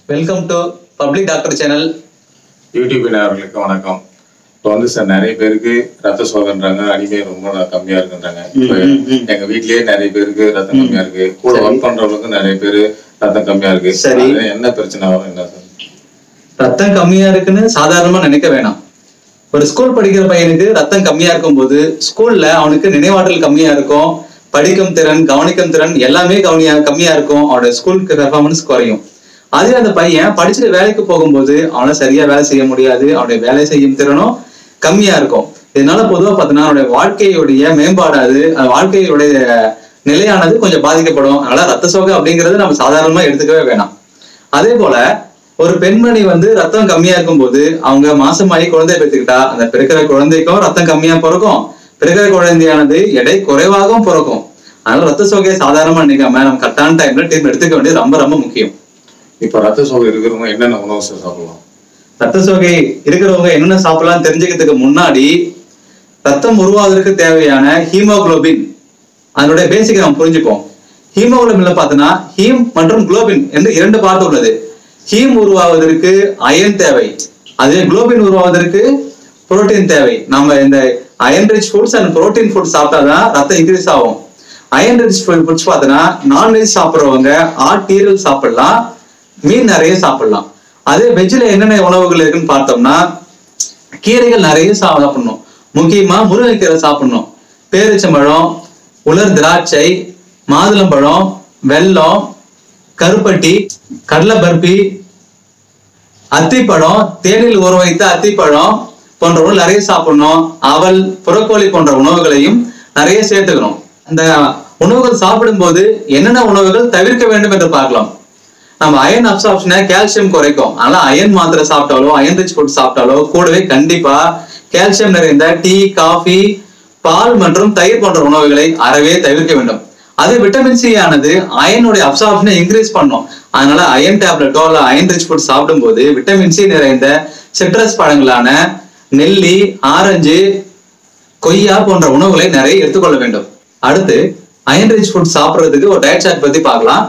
Welcome to public doctor channel YouTube நேயர்களுக்கு வணக்கம் இப்போ வந்து சார் நிறைய பேருக்கு ரத்த சோகன்றாங்க அடிமை ரொம்ப கம்மியா இருக்குன்றாங்க இப்போ ம், ம். எங்க வீட்லயே நிறைய பேருக்கு ரத்தம் கம்மியா இருக்கு கூட சரி. ஒர்க் பண்றவங்களுக்கு நிறைய பேரு ரத்தம் கம்மியா இருக்கு சரி. அது என்ன பிரச்சனை வரும் என்ன சார் ரத்தம் கம்மியா இருக்குன்னு சாதாரணமா நினைக்க வேணாம் ஒரு ஸ்கூல் படிக்கிற பையனுக்கு ரத்தம் கம்மியா இருக்கும்போது ஸ்கூல்ல அவனுக்கு நினைவாற்றல் கம்மியா இருக்கும் படிக்கும் திறன் கவனிக்கும் திறன் எல்லாமே கவனியா கம்மியா இருக்கும் அவனோட ஸ்கூலுக்கு பெர்ஃபார்மன்ஸ் குறையும் அதே அந்த பையன் படிச்சுட்டு வேலைக்கு போகும்போது அவனை சரியா வேலை செய்ய முடியாது அவனுடைய வேலை செய்யும் திறனும் கம்மியா இருக்கும் இதனால பொதுவா பார்த்தீங்கன்னா அவனுடைய வாழ்க்கையுடைய மேம்பாடாது அந்த வாழ்க்கையுடைய நிலையானது கொஞ்சம் பாதிக்கப்படும் அதனால ரத்த சோகை அப்படிங்கிறது நம்ம சாதாரணமா எடுத்துக்கவே வேணாம் அதே போல ஒரு பெண்மணி வந்து ரத்தம் கம்மியா இருக்கும்போது அவங்க மாசமாயி குழந்தை பெற்றுக்கிட்டா அந்த பிறக்கிற குழந்தைக்கும் ரத்தம் கம்மியா பிறக்கும் பிறக்கிற குழந்தையானது எடை குறைவாகவும் பிறக்கும் அதனால ரத்த சோகையை சாதாரணமா நினைக்காம நம்ம கரெக்டான டைம்ல ட்ரீட்மெண்ட் எடுத்துக்க வேண்டியது ரொம்ப ரொம்ப முக்கியம் இப்போ ரத்த சோகை இருக்கிறவங்க என்னென்ன உணவு சார் சாப்பிடலாம் ரத்த சோகை இருக்கிறவங்க என்னென்ன சாப்பிடலாம் தெரிஞ்சுக்கிறதுக்கு முன்னாடி ரத்தம் உருவாவதற்கு தேவையான ஹீமோகுளோபின் அதனுடைய பேசிக் நம்ம புரிஞ்சுப்போம் ஹீமோகுளோபின்ல பார்த்தோன்னா ஹீம் மற்றும் குளோபின் என்று இரண்டு பார்ட் உள்ளது ஹீம் உருவாவதற்கு அயன் தேவை அதே குளோபின் உருவாவதற்கு புரோட்டீன் தேவை நம்ம இந்த iron rich foods and protein food சாப்பிட்டாதான் ரத்தம் இன்க்ரீஸ் ஆகும் அயன் ரிச் ஃபுட்ஸ் பார்த்தோன்னா நான்வெஜ் சாப்பிட்றவங்க ஆட்டீரல் சாப்பிடலாம் மீன் நிறைய சாப்பிடலாம் அதே வெஜ்ல என்னென்ன உணவுகள் இருக்குன்னு பார்த்தோம்னா கீரைகள் நிறைய சா- சாப்பிடணும் முக்கியமா முருங்கைக்கீரை சாப்பிடணும் பேரிச்சம்பழம் உலர் திராட்சை மாதுளம்பழம் வெல்லம் கருப்பட்டி கடலை பருப்பி அத்திப்பழம் தேனில் ஊற வைத்த அத்திப்பழம் போன்ற உணவு நிறைய சாப்பிடணும் அவல் புறக்கோழி போன்ற உணவுகளையும் நிறைய சேர்த்துக்கணும் இந்த உணவுகள் சாப்பிடும்போது என்னென்ன உணவுகள் தவிர்க்க வேண்டும் என்று பார்க்கலாம் நம்ம அயன் அப்சார்ப்ஷனை கால்சியம் குறைக்கும் அதனால அயன் மாத்திரை சாப்பிட்டாலோ அயன் ரிச் ஃபுட் சாப்பிட்டாலோ கூடவே கண்டிப்பா கால்சியம் நிறைந்த டீ காஃபி பால் மற்றும் தயிர் போன்ற உணவுகளை அறவே தவிர்க்க வேண்டும் அது விட்டமின் சி ஆனது அயனுடைய அப்சார்ப்ஷனை இன்க்ரீஸ் பண்ணும் அதனால அயன் டேப்லெட்டோ அல்ல அயன் ரிச் ஃபுட் சாப்பிடும்போது விட்டமின் சி நிறைந்த சிட்ரஸ் பழங்களான நெல்லி ஆரஞ்சு கொய்யா போன்ற உணவுகளை நிறைய எடுத்துக்கொள்ள வேண்டும் அடுத்து அயன் ரிச் ஃபுட் சாப்பிடுறதுக்கு ஒரு டயட் சார்ட் பத்தி பார்க்கலாம்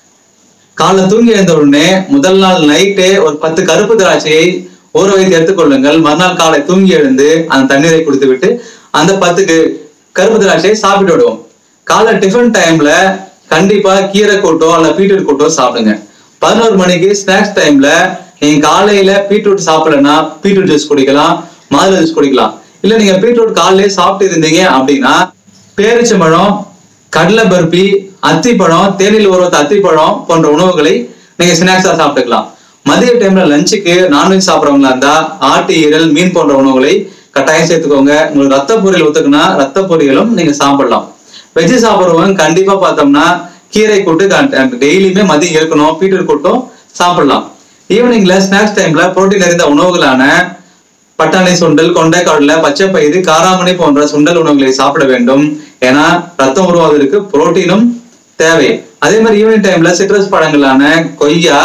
காலைல தூங்கி எழுந்த உடனே முதல் நாள் நைட்டே ஒரு பத்து கருப்பு திராட்சையை ஊற வைத்து எடுத்துக்கொள்ளுங்கள் மறுநாள் காலை தூங்கி எழுந்து அந்த தண்ணீரை குடித்து விட்டு அந்த பத்துக்கு கருப்பு திராட்சையை சாப்பிட்டு விடுவோம் காலை டிஃபன் டைம்ல கண்டிப்பா கீரை கூட்டோ அல்ல பீட்ரூட் கூட்டோ சாப்பிடுங்க பதினோரு மணிக்கு ஸ்நாக்ஸ் டைம்ல நீங்க காலையில பீட்ரூட் சாப்பிடலன்னா பீட்ரூட் ஜூஸ் குடிக்கலாம் மாதுளை ஜூஸ் குடிக்கலாம் இல்ல நீங்க பீட்ரூட் காலையிலே சாப்பிட்டு இருந்தீங்க அப்படின்னா பேரிச்சம்பழம் கடலை பருப்பி அத்திப்பழம் தேனில் ஊறுவத்த அத்திப்பழம் போன்ற உணவுகளை நீங்க ஸ்நாக்ஸா சாப்பிட்டுக்கலாம் மதிய டைம்ல லஞ்சுக்கு நான்வெஜ் சாப்பிட்றவங்களா இருந்தா ஆட்டு ஈரல் மீன் போன்ற உணவுகளை கட்டாயம் சேர்த்துக்கோங்க உங்களுக்கு ரத்த பொரியல் ஒத்துக்குன்னா ரத்த பொரியலும் நீங்க சாப்பிடலாம் வெஜ் சாப்பிட்றவங்க கண்டிப்பா பார்த்தோம்னா கீரை கூட்டு டெய்லியுமே மதியம் இருக்கணும் பீட்டர் கூட்டும் சாப்பிடலாம் ஈவினிங்ல ஸ்நாக்ஸ் டைம்ல புரோட்டீன் நிறைந்த உணவுகளான பட்டாணி சுண்டல் கொண்டை கடலை பச்சை பயிறு காராமணி போன்ற சுண்டல் உணவுகளை சாப்பிட வேண்டும் ஏன்னா ரத்தம் உருவாவதற்கு புரோட்டீனும் தேவை அதே மாதிரி ஈவினிங் டைம்ல சிட்ரஸ் பழங்களான கொய்யா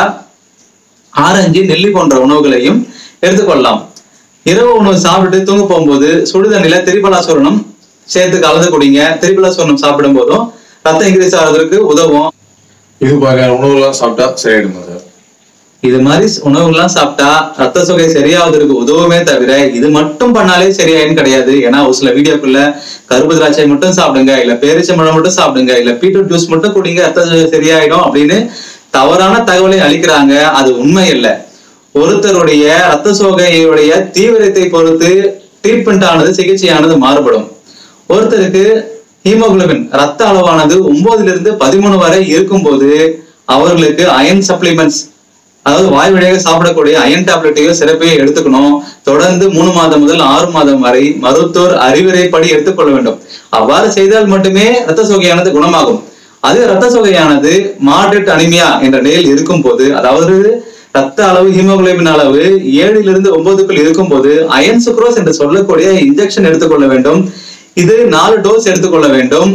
ஆரஞ்சு நெல்லி போன்ற உணவுகளையும் எடுத்துக்கொள்ளலாம் இரவு உணவு சாப்பிட்டு தூங்க போகும்போது சுடுதண்ணில திரிபலாசூரணம் சேர்த்து கலந்து குடிங்க திரிபலாசூரணம் சாப்பிடும் போதும் ரத்தம் இன்க்ரீஸ் ஆகிறதுக்கு உதவும் இது மாதிரியான உணவுலாம் சாப்பிட்டா சரியாயிடுமா சார் இது மாதிரி உணவுகள்லாம் சாப்பிட்டா ரத்த சோகை சரியாவதற்கு உதவுமே தவிர இது மட்டும் பண்ணாலே சரியாயின்னு கிடையாது ஏன்னா ஒரு சில வீடியோக்குள்ள கருப்பு திராட்சை மட்டும் சாப்பிடுங்க இல்ல பேரிச்சம்பழம் மட்டும் சாப்பிடுங்க இல்ல பீட்ரூட் ஜூஸ் மட்டும் குடிங்க ரத்த சோகை சரியாயிடும் அப்படின்னு தவறான தகவலை அளிக்கிறாங்க அது உண்மை இல்லை ஒருத்தருடைய ரத்த சோகையுடைய தீவிரத்தை பொறுத்து ட்ரீட்மெண்ட் ஆனது சிகிச்சையானது மாறுபடும் ஒருத்தருக்கு ஹீமோகுளோபின் ரத்த அளவானது ஒன்பதுல இருந்து பதிமூணு வரை இருக்கும்போது அவர்களுக்கு அயன் சப்ளிமெண்ட்ஸ் அதாவது வாய் வழியாக சாப்பிடக்கூடிய அயன் டேப்லெட்டையோ சிறப்பையோ எடுத்துக்கணும் தொடர்ந்து மூணு மாதம் முதல் ஆறு மாதம் வரை மருத்துவர் அறிவுரைப்படி எடுத்துக்கொள்ள வேண்டும் அவ்வாறு செய்தால் மட்டுமே ரத்த சோகையானது குணமாகும் அது ரத்த சோகையானது மாட்ரிட் அனிமியா என்ற நிலையில் இருக்கும் போது அதாவது ரத்த அளவு ஹீமோகுளோபின் அளவு ஏழிலிருந்து ஒன்பதுக்குள் இருக்கும்போது அயன் சுக்ரோஸ் என்று சொல்லக்கூடிய இன்ஜெக்ஷன் எடுத்துக்கொள்ள வேண்டும் இது நாலு டோஸ் எடுத்துக்கொள்ள வேண்டும்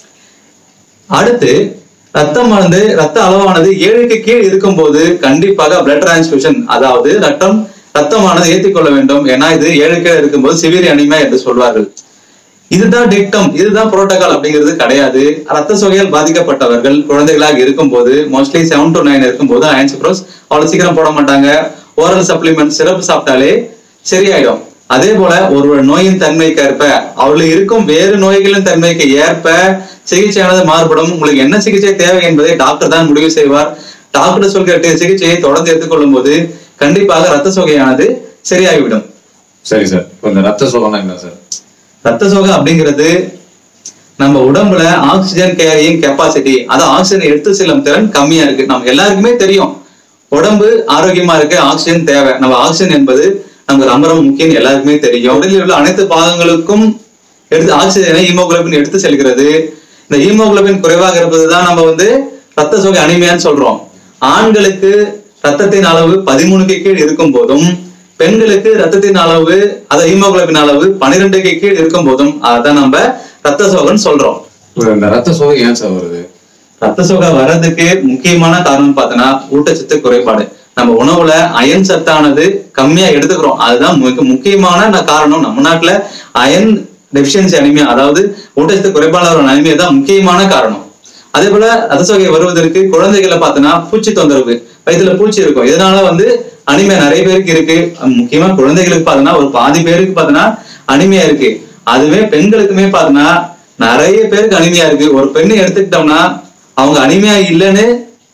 அடுத்து ரத்தமானது ரத்த அளவானது ஏழுக்கு கீழ் இருக்கும்போது கண்டிப்பாக பிளட் டிரான்ஸ்ஃபியூஷன் அதாவது ரத்தம் ரத்தமானது ஏற்றிக்கொள்ள வேண்டும் ஏன்னா இது ஏழு கீழ் இருக்கும்போது சிவியர் அனிமியா என்று சொல்வார்கள் இதுதான் டிக்டம் இதுதான் புரோட்டோகால் அப்படிங்கிறது கிடையாது ரத்த சோகையால் பாதிக்கப்பட்டவர்கள் குழந்தைகளாக இருக்கும்போது மோஸ்ட்லி செவன் டு நைன் இருக்கும்போது அயன் சுக்ரோஸ் அவ்வளவு சீக்கிரம் போட மாட்டாங்க ஓரல் சப்ளிமெண்ட் சிறப்பு சாப்பிட்டாலே சரியாயிடும் அதே போல ஒரு நோயின் தன்மைக்கு ஏற்ப அவளுக்கு இருக்கும் வேறு நோய்களின் தன்மைக்கு ஏற்ப சிகிச்சையானது மாறுபடும் உங்களுக்கு என்ன சிகிச்சை தேவை என்பதை டாக்டர் தான் முடிவு செய்வார் டாக்டர் சொல்கிற டி- சிகிச்சையை தொடர்ந்து எடுத்துக்கொள்ளும் போது கண்டிப்பாக ரத்த சோகையானது சரியாகிவிடும் சரி சார் இப்போ இந்த ரத்த சோகம்னா என்ன சார் ரத்த சோகை அப்படிங்கிறது நம்ம உடம்புல ஆக்சிஜன் கேரியிங் கெப்பாசிட்டி அது ஆக்சிஜன் எடுத்து செல்லும் திறன் கம்மியா இருக்கு நம்ம எல்லாருக்குமே தெரியும் உடம்பு ஆரோக்கியமா இருக்கு ஆக்சிஜன் தேவை நம்ம ஆக்சிஜன் என்பது நமக்கு ரொம்ப ரொம்ப முக்கியம் எல்லாருக்குமே தெரியும் உடலில் உள்ள அனைத்து பாகங்களுக்கும் எடுத்து ஆக்சிஜனை ஹீமோகுளோபின் எடுத்து செல்கிறது இந்த ஹீமோகுளோபின் குறைவாக இருப்பது தான் நம்ம வந்து ரத்த சோகை அனிமையான்னு சொல்றோம் ஆண்களுக்கு ரத்தத்தின் அளவு பதிமூணுக்கு கீழ் இருக்கும் போதும் பெண்களுக்கு ரத்தத்தின் அளவு அது ஹீமோகுளோபின் அளவு பன்னிரெண்டுக்கு கீழ் இருக்கும் போதும் அதான் நம்ம ரத்த சோகைன்னு சொல்றோம் இப்போ இந்த ரத்த சோகை ஏன் சார் வருது ரத்த சோகை வர்றதுக்கு முக்கியமான காரணம் பார்த்தோன்னா ஊட்டச்சத்து குறைபாடு நம்ம உணவுல அயன் சத்தானது கம்மியா எடுத்துக்கிறோம் அதுதான் மிக முக்கியமான ந- காரணம் நம்ம நாட்டுல அயன் டெபிஷியன்சி அனிமியா அதாவது ஊட்டச்சத்து குறைபாடு அனிமியா தான் முக்கியமான காரணம் அதே போல ரத்த சோகை வருவதற்கு குழந்தைகளை பார்த்தோன்னா பூச்சி தொந்தரவு வயிற்றுல பூச்சி இருக்கும் இதனால வந்து அனிமியா நிறைய பேருக்கு இருக்கு முக்கியமா குழந்தைகளுக்கு பார்த்தோன்னா ஒரு பாதி பேருக்கு பார்த்தோன்னா அனிமியா இருக்கு அதுவே பெண்களுக்குமே பார்த்தோன்னா நிறைய பேருக்கு அனிமியா இருக்கு ஒரு பெண்ணை எடுத்துக்கிட்டோம்னா அவங்க அனிமியா இல்லைன்னு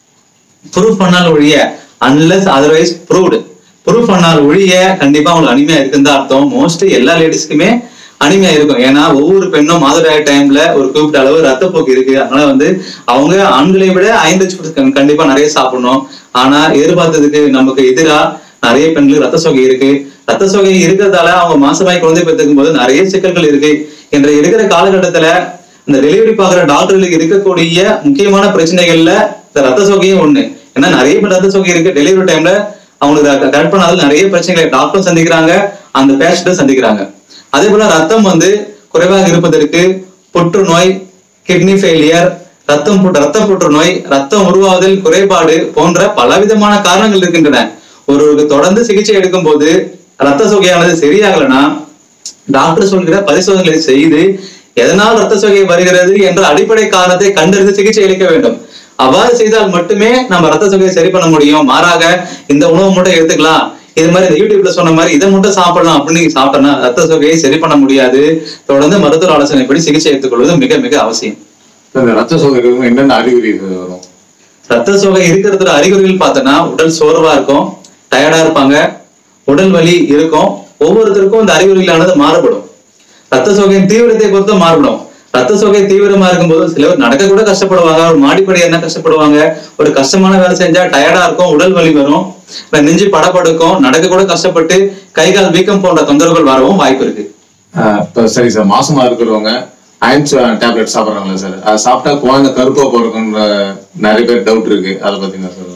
ப்ரூஃப் பண்ணால் ஒழிய அன்லெஸ் அதர்வைஸ் ப்ரூவ்டு ப்ரூஃப் பண்ணால் ஒழிய கண்டிப்பா அவங்களுக்கு அனிமையா இருக்குன்னு தான் அர்த்தம் மோஸ்ட் எல்லா லேடிஸ்க்குமே அனிமையா இருக்கும் ஏன்னா ஒவ்வொரு பெண்ணும் மாதவிடாய் டைம்ல ஒரு குறிப்பிட்ட அளவு ரத்தப்போக்கு இருக்கு அதனால வந்து அவங்க ஆண்களை விட ஐந்து ஃபுட்ஸ் கண்டிப்பா நிறைய சாப்பிடணும் ஆனா எதிர்பார்த்ததுக்கு நமக்கு எதிரா நிறைய பெண்களுக்கு ரத்த சோகை இருக்கு ரத்த சோகை இருக்கிறதால அவங்க மாசமாய் குழந்தை பெற்றுக்கும் போது நிறைய சிக்கல்கள் இருக்கு என்ற இருக்கிற காலகட்டத்துல இந்த டெலிவரி பாக்குற டாக்டர்களுக்கு இருக்கக்கூடிய முக்கியமான பிரச்சனைகள்ல இந்த ரத்த சோகையும் ஒண்ணு ஏன்னா நிறைய பேர் ரத்த சோகை இருக்கு டெலிவரி டைம்ல அவங்களுக்கு கரெக்ட் பண்ணாத நிறைய பிரச்சனைகளை டாக்டரும் சந்திக்கிறாங்க அந்த பேஷண்ட்டும் சந்திக்கிறாங்க அதே போல ரத்தம் வந்து குறைவாக இருப்பதற்கு புற்றுநோய் கிட்னி ஃபெயிலியர் ரத்தம் புற்று ரத்த புற்றுநோய் ரத்தம் உருவாவதில் குறைபாடு போன்ற பலவிதமான காரணங்கள் இருக்கின்றன ஒருவருக்கு தொடர்ந்து சிகிச்சை எடுக்கும் போது ரத்த சோகையானது சரியாகலைன்னா டாக்டர் சொல்கிற பரிசோதனைகளை செய்து எதனால் ரத்த சோகை வருகிறது என்ற அடிப்படை காரணத்தை கண்டறிந்து சிகிச்சை அளிக்க வேண்டும் அவ்வாறு செய்தால் மட்டுமே நம்ம ரத்த சோகையை சரி பண்ண முடியும் மாறாக இந்த உணவு மட்டும் எடுத்துக்கலாம் இது மாதிரி இந்த யூடியூப்ல சொன்ன மாதிரி இதை மட்டும் சாப்பிடலாம் அப்படின்னு நீங்க சாப்பிட்டோம்னா ரத்த சோகையை சரி பண்ண முடியாது தொடர்ந்து மருத்துவ ஆலோசனைப்படி சிகிச்சை எடுத்துக்கொள்வது மிக மிக அவசியம் இப்போ இந்த ரத்த சோகை இருக்கும் என்னென்ன அறிகுறி வரும் ரத்த சோகை இருக்கிறதுல அறிகுறிகள் பார்த்தோன்னா உடல் சோர்வா இருக்கும் டயர்டா இருப்பாங்க உடல் வலி இருக்கும் ஒவ்வொருத்தருக்கும் இந்த அறிகுறிகளானது மாறுபடும் ரத்த சோகையின் தீவிரத்தை பொறுத்து மாறுபடும் ரத்த சோகை தீவிரமா இருக்கும்போது சிலர் நடக்க கூட கஷ்டப்படுவாங்க ஒரு மாடிப்படி என்ன கஷ்டப்படுவாங்க ஒரு கஷ்டமான வேலை செஞ்சா டயர்டா இருக்கும் உடல் வலி வரும் இல்ல நெஞ்சு படப்படுக்கும் நடக்க கூட கஷ்டப்பட்டு கை கால் வீக்கம் போன்ற தொந்தரவுகள் வரவும் வாய்ப்பு இருக்கு ஆஹ் இப்போ சரி சார் மாசமா இருக்கிறவங்க அயன்ஸ் டேப்லெட் சாப்பிட்றாங்களா சார் அதை சாப்பிட்டா குழந்தை கருப்பா போறதுன்ற நிறைய பேர் டவுட் இருக்கு அதை பத்தி நான் சொல்லுவேன்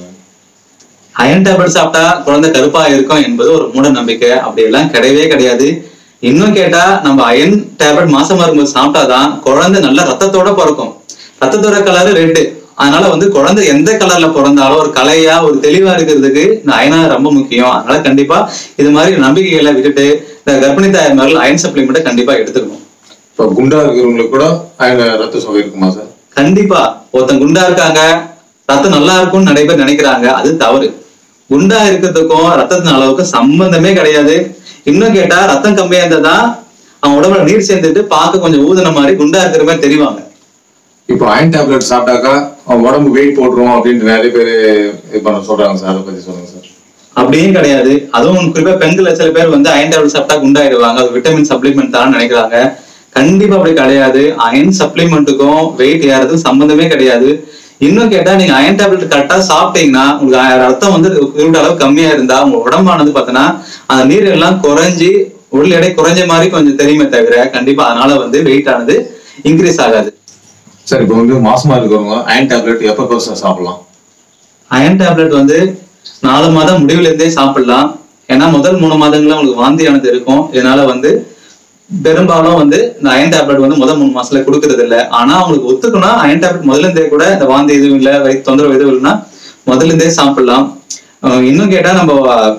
அயன் டேப்லெட் சாப்பிட்டா குழந்தை கருப்பா இருக்கும் என்பது ஒரு மூட நம்பிக்கை அப்படி எல்லாம் கிடையவே கிடையாது இன்னும் கேட்டா நம்ம அயன் டேப்லெட் மாசமா இருக்கும்போது சாப்பிட்டாதான் குழந்தை நல்ல ரத்தத்தோட பிறக்கும் ரத்தத்தோட கலர் ரெட்டு அதனால வந்து குழந்தை எந்த கலர்ல பிறந்தாலும் ஒரு கலையா ஒரு தெளிவா இருக்கிறதுக்கு இந்த அயனா ரொம்ப முக்கியம் அதனால கண்டிப்பா இது மாதிரி நம்பிக்கைகளை விட்டுட்டு இந்த கர்ப்பிணி தாய்மார்கள் அயன் சப்ளிமெண்ட்டை கண்டிப்பா எடுத்துக்கணும் இப்போ குண்டா இருக்கிறவங்களுக்கு கூட அயன் ரத்த சோகை இருக்குமா சார் கண்டிப்பா ஒருத்தன் குண்டா இருக்காங்க ரத்தம் நல்லா இருக்கும்னு நிறைய பேர் நினைக்கிறாங்க அது தவறு குண்டா இருக்கிறதுக்கும் ரத்தத்தின் அளவுக்கு சம்பந்தமே கிடையாது இன்னும் கேட்டா ரத்தம் கம்மியா இருந்தா அவன் உடம்புல நீர் சேர்ந்துட்டு பார்க்க கொஞ்சம் ஊதுன மாதிரி குண்டா இருக்கிற மாதிரி தெரிவாங்க இப்போ அயன் டேப்லெட் சாப்பிட்டாக்கா அவன் உடம்பு வெயிட் போட்டுரும் அப்படின்ட்டு நிறைய பேர் இது பண்ண சொல்றாங்க சார் அதை பத்தி சொல்லுங்க சார் அப்படியும் கிடையாது அதுவும் குறிப்பா பெண்கள் சில பேர் வந்து அயன் டேப்லெட் சாப்பிட்டா குண்டாயிடுவாங்க அது விட்டமின் சப்ளிமெண்ட் தான் நினைக்கிறாங்க கண்டிப்பா அப்படி கிடையாது அயன் சப்ளிமெண்ட்டுக்கும் வெயிட் ஏறதுக்கும் சம்பந்தமே கிடையாது இன்னும் கேட்டா நீங்க அயன் டேப்லெட் கரெக்டா சாப்பிட்டீங்கன்னா உங்களுக்கு அ- ரத்தம் வந்து குறிப்பிட்ட அளவு கம்மியா இருந்தா உங்க உடம்பானது பார்த்தோன்னா அந்த நீர் எல்லாம் குறைஞ்சி உடல் எடை குறைஞ்ச மாதிரி கொஞ்சம் தெரியுமே தவிர கண்டிப்பா அதனால வந்து வெயிட் ஆனது இன்க்ரீஸ் ஆகாது சார் இப்போ வந்து மாசமா இருக்கிறவங்க அயன் டேப்லெட் எப்போ சார் சாப்பிடலாம் அயன் டேப்லெட் வந்து நாலு மாதம் முடிவுல இருந்தே சாப்பிடலாம் ஏன்னா முதல் மூணு மாதங்கள்ல உங்களுக்கு வாந்தியானது இருக்கும் இதனால வந்து பெரும்பாலும் வந்து இந்த அயன் டேப்லெட் வந்து முதல் மூணு மாசத்துல கொடுக்கறது இல்ல ஆனா அவங்களுக்கு ஒத்துக்கணும் அயன் டேப்லெட் முதல்ல இருந்தே கூட இந்த வாந்தி எதுவும் இல்ல வயிற்று தொந்தரவு எதுவும் இல்லைன்னா முதல்ல இருந்தே சாப்பிடலாம் அஹ் இன்னும் கேட்டா நம்ம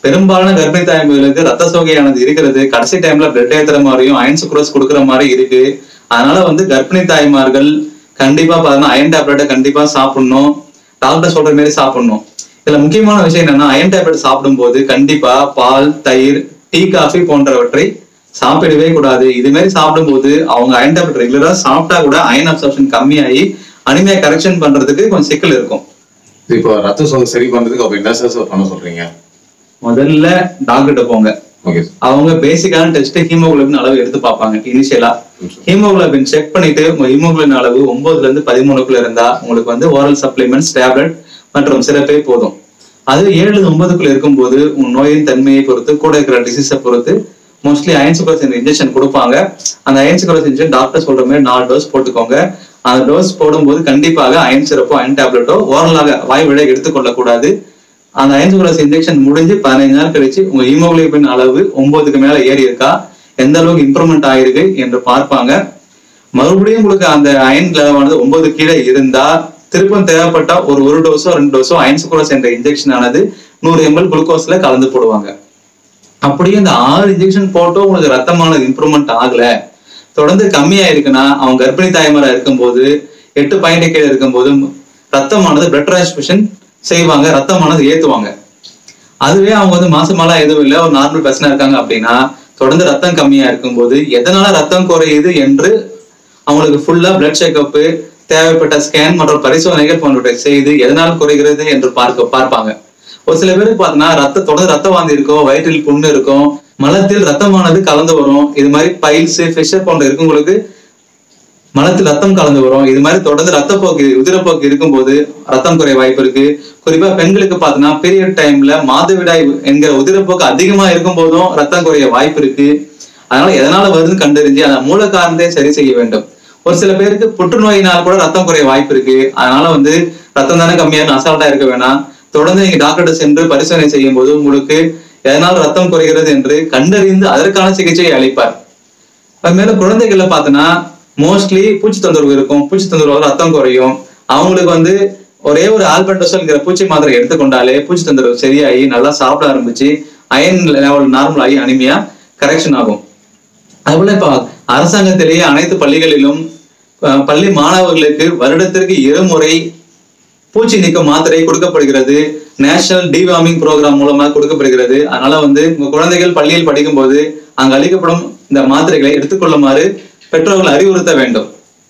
பெரும்பாலான கர்ப்பிணி தாய்மார்களுக்கு ரத்த சோகையானது இருக்கிறது கடைசி டைம்ல பிளட் ஏத்துற மாதிரியும் அயன் சுக்ரோஸ் கொடுக்குற மாதிரி இருக்கு அதனால வந்து கர்ப்பிணி தாய்மார்கள் கண்டிப்பா பாத்தீங்கன்னா அயன் டேப்லெட்டை கண்டிப்பா சாப்பிடணும் டாக்டர் சொல்ற மாதிரி சாப்பிடணும் இதுல முக்கியமான விஷயம் என்னன்னா அயன் டேப்லெட் சாப்பிடும்போது கண்டிப்பா பால் தயிர் டீ காஃபி போன்றவற்றை சாப்பிடவே கூடாது இது மாதிரி சாப்பிடும்போது அவங்க அயன் டேப்லெட் ரெகுலரா சாப்பிட்டா கூட அயன் அப்சர்ப்ஷன் கம்மியாகி அனிமியா கரெக்ஷன் பண்றதுக்கு கொஞ்சம் சிக்கல் இருக்கும் இப்போ ரத்த சோகை சரி பண்றதுக்கு அப்ப என்ன சார் பண்ண சொல்றீங்க முதல்ல டாக்டர்கிட்ட போங்க ஓகே அவங்க பேசிக்கான டெஸ்ட் ஹீமோகுளோபின் அளவு எடுத்து பார்ப்பாங்க இனிஷியலா ஹீமோகுளோபின் செக் பண்ணிட்டு உங்க ஹீமோகுளோபின் அளவு ஒன்பதுல இருந்து பதிமூணுக்குள்ள இருந்தா உங்களுக்கு வந்து ஓரல் சப்ளிமெண்ட்ஸ் டேப்லெட் மற்றும் சிறப்பே போதும் அது ஏழு ஒன்பதுக்குள்ள இருக்கும்போது உங்க நோயின் தன்மையை பொறுத்து கூட இருக்கிற டிசீஸை பொறுத்து மோஸ்ட்லி அயன் சுக்ரோசின் இன்ஜெக்ஷன் கொடுப்பாங்க அந்த அயன் சுக்ரோஸ் இன்ஜெக்ஷன் டாக்டர் சொல்ற மாதிரி நாலு டோஸ் போட்டுக்கோங்க அந்த டோஸ் போடும்போது கண்டிப்பாக அயன் சிறப்போ அயன் டேப்லெட்டோ ஓரலாக வாய் விட எடுத்துக்கொள்ளக்கூடாது அந்த அயன் சுக்ரோஸ் இன்ஜெக்ஷன் முடிஞ்சு பதினைஞ்சு நாள் கழிச்சு உங்க ஹீமோகுளோபின் அளவு ஒன்பதுக்கு மேல ஏறி இருக்கா எந்த அளவுக்கு இம்ப்ரூவ்மெண்ட் ஆயிருக்கு என்று பார்ப்பாங்க மறுபடியும் உங்களுக்கு அந்த அயன் லெவலானது ஒன்பது கீழே இருந்தா திருப்பம் தேவைப்பட்டா ஒரு ஒரு டோஸோ ரெண்டு டோஸோ அயன் சுக்ரோஸ் என்ற இன்ஜெக்ஷன் ஆனது நூறு எம்எல் குளுக்கோஸ்ல கலந்து போடுவாங்க அப்படியே இந்த ஆறு இன்ஜெக்ஷன் போட்டும் உங்களுக்கு ரத்தமானது இம்ப்ரூவ்மெண்ட் ஆகல தொடர்ந்து கம்மியா இருக்குன்னா அவங்க கர்ப்பிணி தாய்மாரா இருக்கும்போது எட்டு பாயிண்ட் கீழே இருக்கும்போது ரத்தமானது பிளட் டிரான்ஸ்மிஷன் செய்வாங்க ரத்தமானது ஏத்துவாங்க அதுவே அவங்க வந்து மாசமாலாம் எதுவும் இல்லை ஒரு நார்மல் பர்சனா இருக்காங்க அப்படின்னா தொடர்ந்து ரத்தம் கம்மியா இருக்கும்போது எதனால ரத்தம் குறையுது என்று அவங்களுக்கு ஃபுல்லா பிளட் செக்அப் தேவைப்பட்ட ஸ்கேன் மற்றும் பரிசோதனைகள் போன்றவற்றை செய்து எதனால் குறைகிறது என்று பார்க்க பார்ப்பாங்க ஒரு சில பேருக்கு பார்த்தீங்கன்னா ரத்த தொடர்ந்து ரத்த வாந்தி இருக்கும் வயிற்றில் புண்ணு இருக்கும் மலத்தில் ரத்தமானது கலந்து வரும் இது மாதிரி பைல்ஸ் ஃபிஷர் போன்ற இருக்கவங்களுக்கு மலத்தில் ரத்தம் கலந்து வரும் இது மாதிரி தொடர்ந்து ரத்தப்போக்கு உதிரப்போக்கு இருக்கும்போது ரத்தம் குறைய வாய்ப்பு இருக்கு குறிப்பா பெண்களுக்கு பார்த்தீங்கன்னா பீரியட் டைம்ல மாதவிடாய் என்கிற உதிரப்போக்கு அதிகமா இருக்கும் போதும் ரத்தம் குறைய வாய்ப்பு இருக்கு அதனால எதனால வருதுன்னு கண்டறிஞ்சு அந்த மூல காரணத்தை சரி செய்ய வேண்டும் ஒரு சில பேருக்கு புற்றுநோயினால் கூட ரத்தம் குறைய வாய்ப்பு இருக்கு அதனால வந்து ரத்தம் தானே கம்மியாக அசால்ட்டா இருக்க வேணாம் தொடர்ந்து நீங்க டாக்டர்கிட்ட சென்று பரிசோதனை செய்யும் போது உங்களுக்கு எதனால் ரத்தம் குறைகிறது என்று கண்டறிந்து அதற்கான சிகிச்சையை அளிப்பார் அது மேல குழந்தைகள்ல பார்த்தோன்னா மோஸ்ட்லி பூச்சி தொந்தரவு இருக்கும் பூச்சி தொந்தரவு ரத்தம் குறையும் அவங்களுக்கு வந்து ஒரே ஒரு ஆல்பர்டோசல்ங்கிற பூச்சி மாத்திரை எடுத்துக்கொண்டாலே பூச்சி தொந்தரவு சரியாகி நல்லா சாப்பிட ஆரம்பிச்சு அயன் லெவல் நார்மல் ஆகி அனிமியா கரெக்ஷன் ஆகும் அதுபோல இப்ப அரசாங்கத்திலேயே அனைத்து பள்ளிகளிலும் அஹ், பள்ளி மாணவர்களுக்கு வருடத்திற்கு இருமுறை பூச்சி நீக்க மாத்திரை கொடுக்கப்படுகிறது நேஷனல் டிவார்மிங் ப்ரோக்ராம் மூலமா கொடுக்கப்படுகிறது அதனால வந்து உங்க குழந்தைகள் பள்ளியில் படிக்கும்போது அங்கு அளிக்கப்படும் இந்த மாத்திரைகளை எடுத்துக்கொள்ளுமாறு பெற்றோர்கள் அறிவுறுத்த வேண்டும்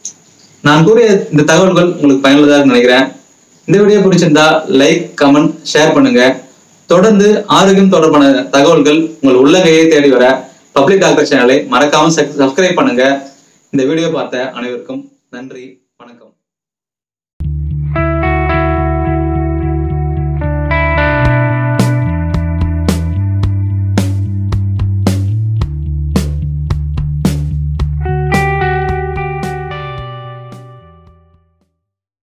நான் கூறிய இந்த தகவல்கள் உங்களுக்கு பயனுள்ளதாக நினைக்கிறேன் இந்த வீடியோ பிடிச்சிருந்தா லைக் கமெண்ட் ஷேர் பண்ணுங்க தொடர்ந்து ஆரோக்கியம் தொடர்பான தகவல்கள் உங்கள் உள்ளங்கையை தேடி வர பப்ளிக் டாக்டர் சேனலை மறக்காம சப்ஸ்கிரைப் பண்ணுங்க இந்த வீடியோ பார்த்த அனைவருக்கும் நன்றி